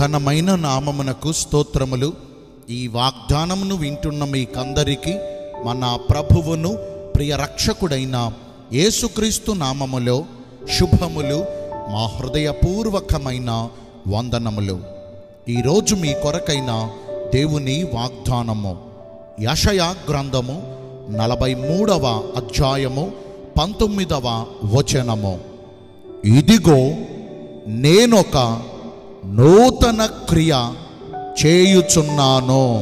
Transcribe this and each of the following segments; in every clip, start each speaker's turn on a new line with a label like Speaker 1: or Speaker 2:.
Speaker 1: ఘనమైన నామమునకు స్తోత్రములు ఈ వాగ్దానమును వింటున్న మీకందరికీ మన ప్రభువును ప్రియ రక్షకుడైన యేసుక్రీస్తు నామములో శుభములు మా హృదయపూర్వకమైన వందనములు ఈరోజు మీ కొరకైన దేవుని వాగ్దానము యషయా గ్రంథము నలభై మూడవ అధ్యాయము పంతొమ్మిదవ వచనము ఇదిగో నేనొక నూతన క్రియ చేయుచున్నాను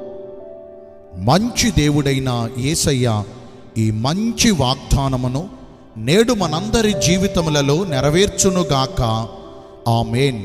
Speaker 1: మంచి దేవుడైన యేసయ్య ఈ మంచి వాగ్దానమును నేడు మనందరి జీవితములలో నెరవేర్చునుగాక ఆమేన్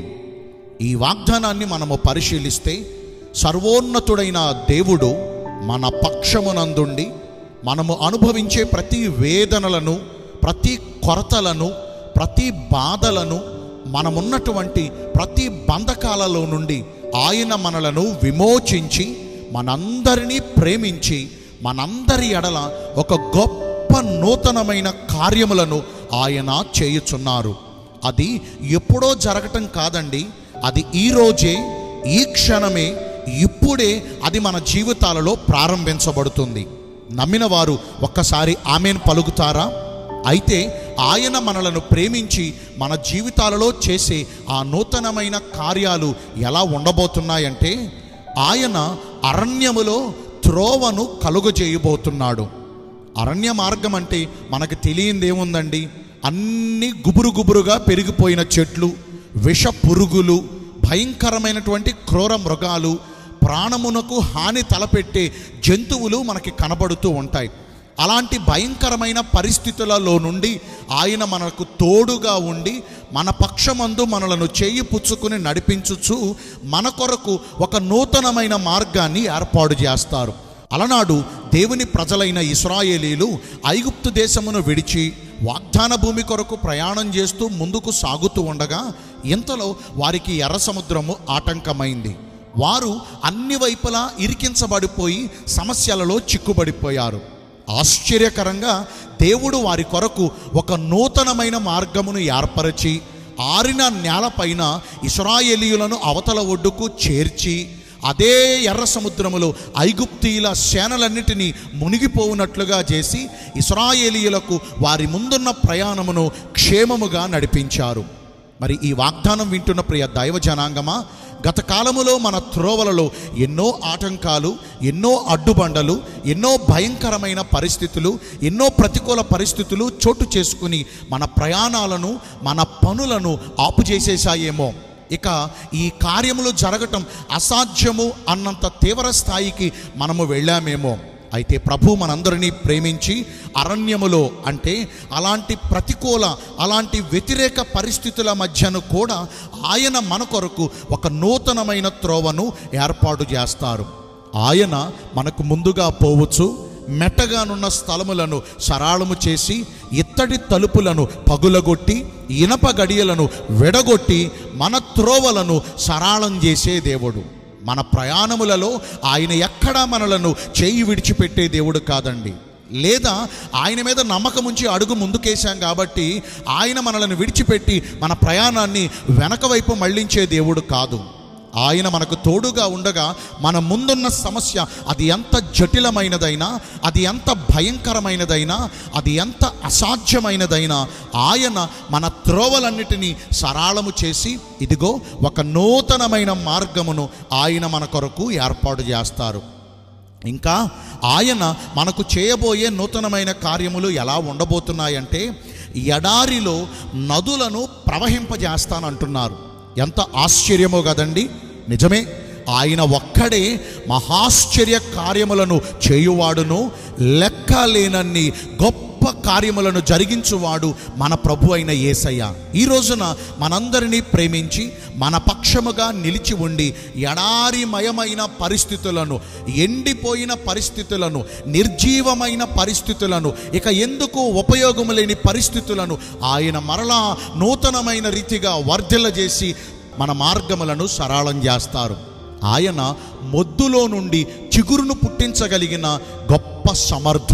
Speaker 1: ఈ వాగ్దానాన్ని మనము పరిశీలిస్తే సర్వోన్నతుడైన దేవుడు మన పక్షమునందుండి మనము అనుభవించే ప్రతి వేదనలను ప్రతి కొరతలను ప్రతి బాధలను మనమున్నటువంటి ప్రతి బంధకాలలో నుండి ఆయన మనలను విమోచించి మనందరినీ ప్రేమించి మనందరి ఎడల ఒక గొప్ప నూతనమైన కార్యములను ఆయన చేయుచున్నారు అది ఎప్పుడో జరగటం కాదండి అది ఈ రోజే ఈ క్షణమే ఇప్పుడే అది మన జీవితాలలో ప్రారంభించబడుతుంది నమ్మిన వారు ఒక్కసారి ఆమెను పలుకుతారా అయితే ఆయన మనలను ప్రేమించి మన జీవితాలలో చేసే ఆ నూతనమైన కార్యాలు ఎలా ఉండబోతున్నాయంటే ఆయన అరణ్యములో త్రోవను కలుగజేయబోతున్నాడు అరణ్య మార్గం అంటే మనకు తెలియంది ఏముందండి అన్ని గుబురు గుబురుగా పెరిగిపోయిన చెట్లు విష పురుగులు భయంకరమైనటువంటి క్రూర మృగాలు ప్రాణమునకు హాని తలపెట్టే జంతువులు మనకి కనబడుతూ ఉంటాయి అలాంటి భయంకరమైన పరిస్థితులలో నుండి ఆయన మనకు తోడుగా ఉండి మన పక్షమందు మనలను చేయి పుచ్చుకుని నడిపించుచు మన కొరకు ఒక నూతనమైన మార్గాన్ని ఏర్పాటు చేస్తారు అలనాడు దేవుని ప్రజలైన ఇస్రాయేలీలు ఐగుప్తు దేశమును విడిచి వాగ్దాన భూమి కొరకు ప్రయాణం చేస్తూ ముందుకు సాగుతూ ఉండగా ఇంతలో వారికి ఎర్ర సముద్రము ఆటంకమైంది వారు అన్ని వైపులా ఇరికించబడిపోయి సమస్యలలో చిక్కుబడిపోయారు ఆశ్చర్యకరంగా దేవుడు వారి కొరకు ఒక నూతనమైన మార్గమును ఏర్పరచి ఆరిన నేలపైన ఇస్రాయేలీయులను అవతల ఒడ్డుకు చేర్చి అదే ఎర్ర సముద్రములో ఐగుప్తీయుల సేనలన్నిటినీ మునిగిపోవునట్లుగా చేసి ఇస్రాయేలీయులకు వారి ముందున్న ప్రయాణమును క్షేమముగా నడిపించారు మరి ఈ వాగ్దానం వింటున్న ప్రియ దైవ జనాంగమా గత కాలములో మన త్రోవలలో ఎన్నో ఆటంకాలు ఎన్నో అడ్డుబండలు ఎన్నో భయంకరమైన పరిస్థితులు ఎన్నో ప్రతికూల పరిస్థితులు చోటు చేసుకుని మన ప్రయాణాలను మన పనులను ఆపు చేసేసాయేమో ఇక ఈ కార్యములు జరగటం అసాధ్యము అన్నంత తీవ్ర స్థాయికి మనము వెళ్ళామేమో అయితే ప్రభు మనందరినీ ప్రేమించి అరణ్యములో అంటే అలాంటి ప్రతికూల అలాంటి వ్యతిరేక పరిస్థితుల మధ్యను కూడా ఆయన మన కొరకు ఒక నూతనమైన త్రోవను ఏర్పాటు చేస్తారు ఆయన మనకు ముందుగా పోవచ్చు మెట్టగానున్న స్థలములను సరాళము చేసి ఇత్తడి తలుపులను పగులగొట్టి ఇనప గడియలను విడగొట్టి మన త్రోవలను సరాళం చేసే దేవుడు మన ప్రయాణములలో ఆయన ఎక్కడా మనలను చేయి విడిచిపెట్టే దేవుడు కాదండి లేదా ఆయన మీద నమ్మకం ఉంచి అడుగు ముందుకేశాం కాబట్టి ఆయన మనలను విడిచిపెట్టి మన ప్రయాణాన్ని వెనక వైపు మళ్ళించే దేవుడు కాదు ఆయన మనకు తోడుగా ఉండగా మన ముందున్న సమస్య అది ఎంత జటిలమైనదైనా అది ఎంత భయంకరమైనదైనా అది ఎంత అసాధ్యమైనదైనా ఆయన మన త్రోవలన్నిటినీ సరాళము చేసి ఇదిగో ఒక నూతనమైన మార్గమును ఆయన మన కొరకు ఏర్పాటు చేస్తారు ఇంకా ఆయన మనకు చేయబోయే నూతనమైన కార్యములు ఎలా ఉండబోతున్నాయంటే ఎడారిలో నదులను ప్రవహింపజేస్తానంటున్నారు ఎంత ఆశ్చర్యమో కదండి నిజమే ఆయన ఒక్కడే మహాశ్చర్య కార్యములను చేయువాడును లెక్కలేనన్ని గొప్ప కార్యములను జరిగించువాడు మన ప్రభు అయిన యేసయ్య ఈ రోజున మనందరినీ ప్రేమించి మన పక్షముగా నిలిచి ఉండి ఎడారిమయమైన పరిస్థితులను ఎండిపోయిన పరిస్థితులను నిర్జీవమైన పరిస్థితులను ఇక ఎందుకు ఉపయోగము లేని పరిస్థితులను ఆయన మరలా నూతనమైన రీతిగా వర్ధిల్లజేసి మన మార్గములను సరళం చేస్తారు ఆయన మొద్దులో నుండి చిగురును పుట్టించగలిగిన గొప్ప సమర్థుడు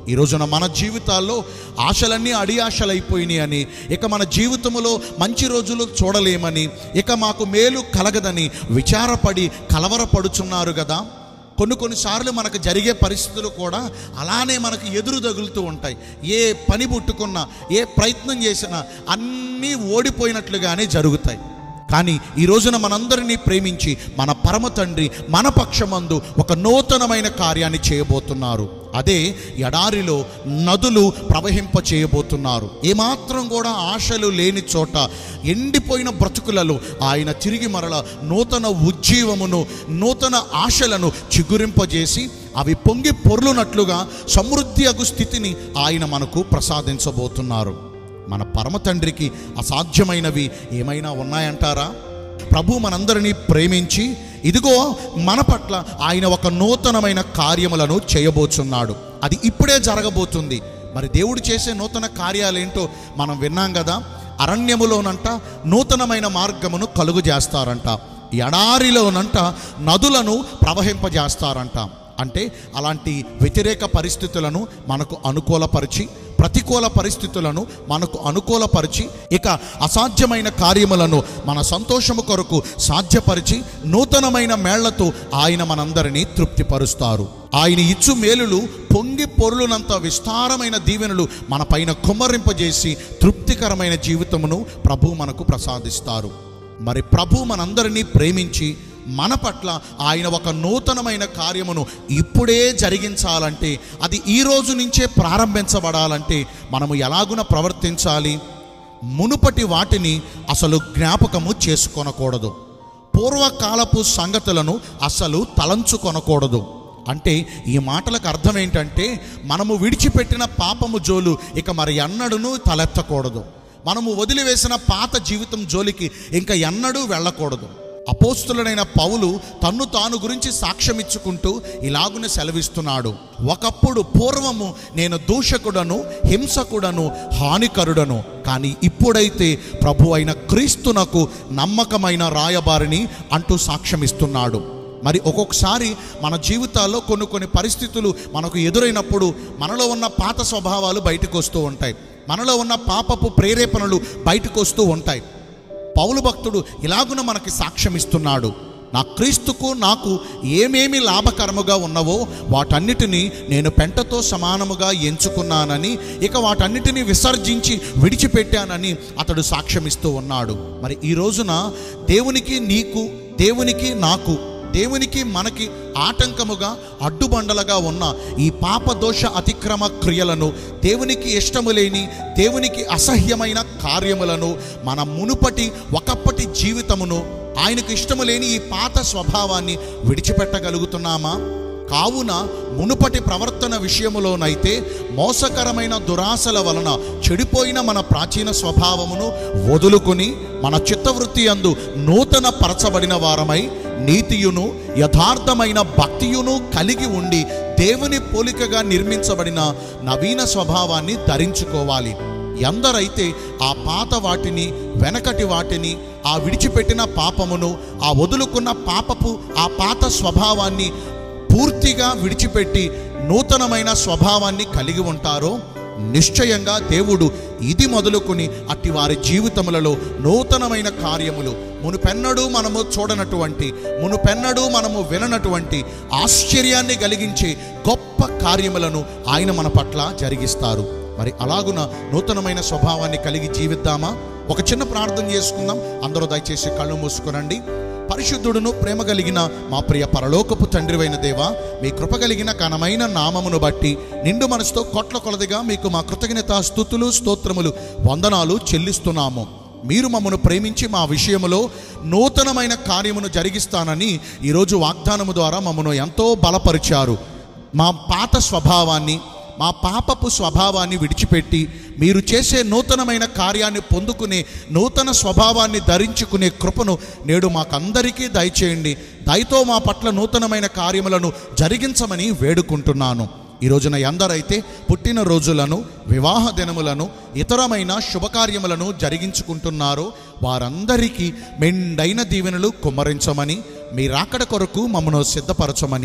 Speaker 1: ఈ రోజున మన జీవితాల్లో ఆశలన్నీ అడి ఆశలైపోయినాయి అని ఇక మన జీవితంలో మంచి రోజులు చూడలేమని ఇక మాకు మేలు కలగదని విచారపడి కలవరపడుచున్నారు కదా కొన్ని కొన్నిసార్లు మనకు జరిగే పరిస్థితులు కూడా అలానే మనకు ఎదురు తగులుతూ ఉంటాయి ఏ పని పుట్టుకున్నా ఏ ప్రయత్నం చేసినా అన్నీ ఓడిపోయినట్లుగానే జరుగుతాయి కానీ ఈ రోజున మనందరినీ ప్రేమించి మన పరమ తండ్రి మన పక్షమందు ఒక నూతనమైన కార్యాన్ని చేయబోతున్నారు అదే ఎడారిలో నదులు ప్రవహింప చేయబోతున్నారు ఏమాత్రం కూడా ఆశలు లేని చోట ఎండిపోయిన బ్రతుకులలో ఆయన తిరిగి మరల నూతన ఉజ్జీవమును నూతన ఆశలను చిగురింపజేసి అవి పొంగి పొర్లునట్లుగా సమృద్ధి అగు స్థితిని ఆయన మనకు ప్రసాదించబోతున్నారు మన పరమ తండ్రికి అసాధ్యమైనవి ఏమైనా ఉన్నాయంటారా ప్రభు మనందరినీ ప్రేమించి ఇదిగో మన పట్ల ఆయన ఒక నూతనమైన కార్యములను చేయబోచున్నాడు అది ఇప్పుడే జరగబోతుంది మరి దేవుడు చేసే నూతన కార్యాలేంటో మనం విన్నాం కదా అరణ్యములోనంట నూతనమైన మార్గమును కలుగు చేస్తారంట ఎడారిలోనంట నదులను ప్రవహింపజేస్తారంట అంటే అలాంటి వ్యతిరేక పరిస్థితులను మనకు అనుకూలపరిచి ప్రతికూల పరిస్థితులను మనకు అనుకూలపరిచి ఇక అసాధ్యమైన కార్యములను మన సంతోషము కొరకు సాధ్యపరిచి నూతనమైన మేళ్లతో ఆయన మనందరినీ తృప్తిపరుస్తారు ఆయన ఇచ్చు మేలులు పొంగి పొరులునంత విస్తారమైన దీవెనలు మన పైన కుమ్మరింపజేసి తృప్తికరమైన జీవితమును ప్రభు మనకు ప్రసాదిస్తారు మరి ప్రభు మనందరినీ ప్రేమించి మన పట్ల ఆయన ఒక నూతనమైన కార్యమును ఇప్పుడే జరిగించాలంటే అది ఈ రోజు నుంచే ప్రారంభించబడాలంటే మనము ఎలాగున ప్రవర్తించాలి మునుపటి వాటిని అసలు జ్ఞాపకము చేసుకొనకూడదు పూర్వకాలపు సంగతులను అసలు తలంచుకొనకూడదు అంటే ఈ మాటలకు అర్థం ఏంటంటే మనము విడిచిపెట్టిన పాపము జోలు ఇక మరి ఎన్నడూను తలెత్తకూడదు మనము వదిలివేసిన పాత జీవితం జోలికి ఇంకా ఎన్నడూ వెళ్ళకూడదు అపోస్తులైన పౌలు తన్ను తాను గురించి సాక్ష్యమిచ్చుకుంటూ ఇలాగున సెలవిస్తున్నాడు ఒకప్పుడు పూర్వము నేను దూషకుడను హింసకుడను హానికరుడను కానీ ఇప్పుడైతే ప్రభు అయిన క్రీస్తునకు నమ్మకమైన రాయబారిని అంటూ సాక్ష్యమిస్తున్నాడు మరి ఒక్కొక్కసారి మన జీవితాల్లో కొన్ని కొన్ని పరిస్థితులు మనకు ఎదురైనప్పుడు మనలో ఉన్న పాత స్వభావాలు బయటకు వస్తూ ఉంటాయి మనలో ఉన్న పాపపు ప్రేరేపణలు బయటకు వస్తూ ఉంటాయి పౌలు భక్తుడు ఇలాగున మనకి సాక్ష్యం ఇస్తున్నాడు నా క్రీస్తుకు నాకు ఏమేమి లాభకరముగా ఉన్నవో వాటన్నిటినీ నేను పెంటతో సమానముగా ఎంచుకున్నానని ఇక వాటన్నిటినీ విసర్జించి విడిచిపెట్టానని అతడు సాక్ష్యమిస్తూ ఉన్నాడు మరి ఈ రోజున దేవునికి నీకు దేవునికి నాకు దేవునికి మనకి ఆటంకముగా అడ్డుబండలుగా ఉన్న ఈ పాపదోష అతిక్రమ క్రియలను దేవునికి ఇష్టము లేని దేవునికి అసహ్యమైన కార్యములను మన మునుపటి ఒకప్పటి జీవితమును ఆయనకు ఇష్టము లేని ఈ పాత స్వభావాన్ని విడిచిపెట్టగలుగుతున్నామా కావున మునుపటి ప్రవర్తన విషయములోనైతే మోసకరమైన దురాశల వలన చెడిపోయిన మన ప్రాచీన స్వభావమును వదులుకొని మన చిత్తవృత్తి అందు నూతన పరచబడిన వారమై నీతియును యథార్థమైన భక్తియును కలిగి ఉండి దేవుని పోలికగా నిర్మించబడిన నవీన స్వభావాన్ని ధరించుకోవాలి ఎందరైతే ఆ పాత వాటిని వెనకటి వాటిని ఆ విడిచిపెట్టిన పాపమును ఆ వదులుకున్న పాపపు ఆ పాత స్వభావాన్ని పూర్తిగా విడిచిపెట్టి నూతనమైన స్వభావాన్ని కలిగి ఉంటారో నిశ్చయంగా దేవుడు ఇది మొదలుకొని అట్టి వారి జీవితములలో నూతనమైన కార్యములు మునుపెన్నడూ మనము చూడనటువంటి మునుపెన్నడూ మనము విననటువంటి ఆశ్చర్యాన్ని కలిగించే గొప్ప కార్యములను ఆయన మన పట్ల జరిగిస్తారు మరి అలాగున నూతనమైన స్వభావాన్ని కలిగి జీవిద్దామా ఒక చిన్న ప్రార్థన చేసుకుందాం అందరూ దయచేసి కళ్ళు మూసుకునండి పరిశుద్ధుడును ప్రేమ కలిగిన మా ప్రియ పరలోకపు తండ్రివైన దేవా మీ కృప కలిగిన ఘనమైన నామమును బట్టి నిండు మనసుతో కొట్ల కొలదిగా మీకు మా కృతజ్ఞత స్థుతులు స్తోత్రములు వందనాలు చెల్లిస్తున్నాము మీరు మమ్మను ప్రేమించి మా విషయములో నూతనమైన కార్యమును జరిగిస్తానని ఈరోజు వాగ్దానము ద్వారా మమ్మను ఎంతో బలపరిచారు మా పాత స్వభావాన్ని మా పాపపు స్వభావాన్ని విడిచిపెట్టి మీరు చేసే నూతనమైన కార్యాన్ని పొందుకునే నూతన స్వభావాన్ని ధరించుకునే కృపను నేడు మాకందరికీ దయచేయండి దయతో మా పట్ల నూతనమైన కార్యములను జరిగించమని వేడుకుంటున్నాను ఈ రోజున ఎందరైతే పుట్టిన రోజులను వివాహ దినములను ఇతరమైన శుభకార్యములను జరిగించుకుంటున్నారో వారందరికీ మెండైన దీవెనలు కుమ్మరించమని మీ రాకడ కొరకు మమ్మను సిద్ధపరచమని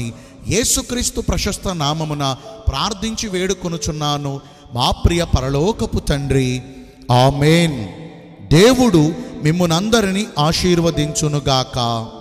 Speaker 1: యేసుక్రీస్తు ప్రశస్త నామమున ప్రార్థించి వేడుకొనుచున్నాను మా ప్రియ పరలోకపు తండ్రి ఆమెన్ దేవుడు మిమ్మునందరినీ ఆశీర్వదించునుగాక